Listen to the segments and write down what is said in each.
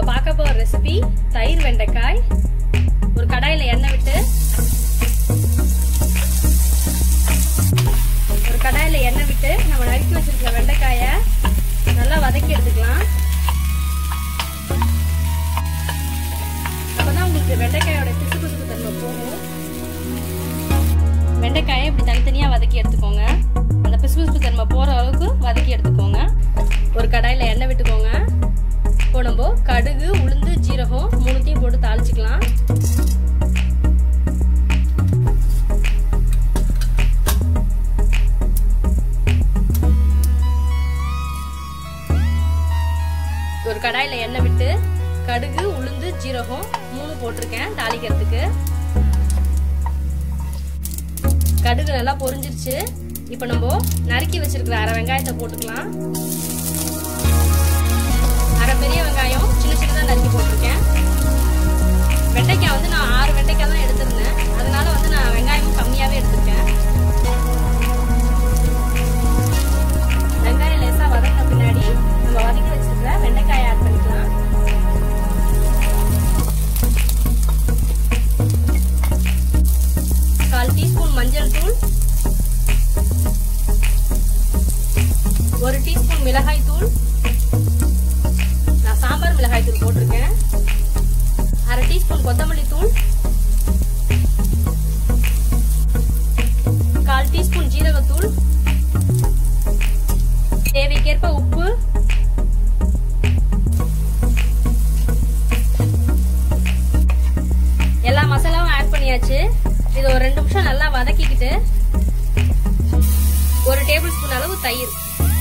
நம்ம பார்க்க போற ரெசிபி தயிர் வெண்டைக்காய் ஒரு கடாயில எண்ணெய் விட்டு ஒரு கடாயில எண்ணெய் விட்டு நம்ம நறுக்கி வச்சிருக்கிற வெண்டைக்காய நல்லா வதக்கி எடுத்துக்கலாம் அப்பதான் உங்களுக்கு வெண்டைக்காயோட பிசு பிசுப்பு தன்மை போகும் வெண்டைக்காயை இப்படி தனித்தனியா வதக்கி எடுத்துக்கோங்க அந்த பிசு பிசுப்பு தன்மை போற அளவுக்கு வதக்கி எடுத்துக்கோங்க ஒரு கடாயில எண்ணெய் விட்டுக்கோங்க இப்போ நம்ம கடுகு உளுந்து ஜீரகம் மூணுத்தையும் போட்டு தாளிச்சுக்கலாம் ஒரு கடாயில எண்ணெய் விட்டு கடுகு உளுந்து ஜீரகம் மூணு போட்டிருக்கேன் தாளிக்கிறதுக்கு கடுகு நல்லா பொரிஞ்சிருச்சு இப்போ நம்ம நறுக்கி வச்சிருக்கிற அரை வெங்காயத்தை போட்டுக்கலாம் அரை பெரிய வெங்காயம் சின்ன சின்னதாக நறுக்கி போட்டிருக்கேன் வெண்டைக்காய் வந்து நான் ஆறு வெண்டைக்காய் தான் எடுத்திருந்தேன் அதனால வந்து நான் வெங்காயமும் கம்மியாகவே எடுத்திருக்கேன் வெங்காயம் லேசாக வதங்கின பின்னாடி நம்ம வதக்கி வச்சிருக்கிற வெண்டைக்காயை ஆட் பண்ணிக்கலாம் கால் டீஸ்பூன் மஞ்சள் தூள் ஒரு டீஸ்பூன் மிளகாய் தூள் நான் சாம்பார் மிளகாய் தூள் போட்டிருக்கேன் அரை டீஸ்பூன் கொத்தமல்லி தூள் கால் டீஸ்பூன் ஜீரகத்தூள் தேவைக்கேற்ப உப்பு எல்லா மசாலாவும் ஆட் பண்ணியாச்சு இது ஒரு ரெண்டு நிமிஷம் நல்லா வதக்கிக்கிட்டு ஒரு டேபிள் ஸ்பூன் அளவு தயிர்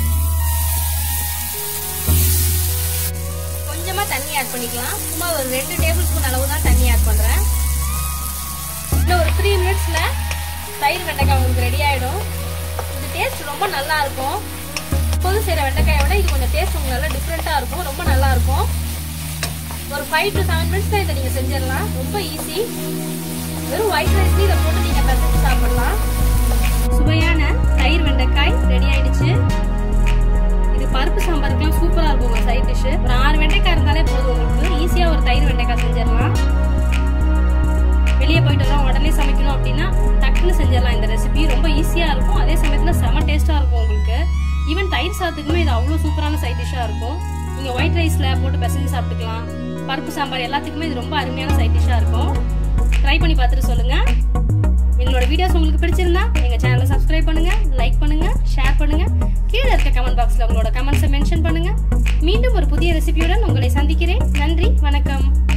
கொஞ்சமா தண்ணி ஆட் பண்ணிக்கலாம் சும்மா ஒரு ரெண்டு டேபிள் ஸ்பூன் அளவு தான் தண்ணி ஆட் பண்றேன் இன்னும் ஒரு த்ரீ மினிட்ஸ்ல தயிர் வெண்டைக்காய் உங்களுக்கு ரெடி ஆயிடும் இது டேஸ்ட் ரொம்ப நல்லா இருக்கும் எப்போதும் செய்யற வெண்டைக்காயை விட இது கொஞ்சம் டேஸ்ட் உங்களுக்கு நல்லா டிஃப்ரெண்டா இருக்கும் ரொம்ப நல்லா இருக்கும் ஒரு ஃபைவ் டு செவன் மினிட்ஸ் தான் இதை நீங்க செஞ்சிடலாம் ரொம்ப ஈஸி வெறும் ஒயிட் ரைஸ்ல இதை போட்டு நீங்க பிசைஞ்சு சாப்பிடலாம் சுவையான தயிர் வெண்டைக்காய் ரெடி ஆயிடுச்சு இது பருப்பு சாம்பாருக்குலாம் சூப்பரா இருக்கும் உங்க சைட் டிஷ் ஒரு ஆறு வெண்டைக்காய் இருந்தாலே போதும் உங்களுக்கு ஈஸியா ஒரு தயிர் வெண்டைக்காய் செஞ்சிடலாம் வெளியே போயிட்டு வரோம் உடனே சமைக்கணும் அப்படின்னா டக்குன்னு செஞ்சிடலாம் இந்த ரெசிபி ரொம்ப ஈஸியா இருக்கும் அதே சமயத்துல செம டேஸ்டா இருக்கும் உங்களுக்கு ஈவன் தயிர் சாதத்துக்குமே இது அவ்வளவு சூப்பரான சைட் டிஷ்ஷா இருக்கும் நீங்க ஒயிட் ரைஸ்ல போட்டு பிசைஞ்சு சாப்பிட்டுக்கலாம் பருப்பு சாம்பார் எல்லாத்துக்குமே இது ரொம்ப அருமையான சைட் டிஷ்ஷா இருக்கும் ட்ரை பண்ணி பார்த்துட்டு சொல்லுங்க எங்களோட வீடியோஸ் உங்களுக்கு பிடிச்சிருந்தா எங்க சேனலை சப்ஸ்கிரைப் பண்ணுங்க லைக் பண்ணுங்க ஷேர் பண்ணுங்க கீழே இருக்க கமெண்ட் பாக்ஸ்ல உங்களோட கமெண்ட்ஸை மென்ஷன் பண்ணுங்க மீண்டும் ஒரு புதிய ரெசிபியுடன் உங்களை சந்திக்கிறேன் நன்றி வணக்கம்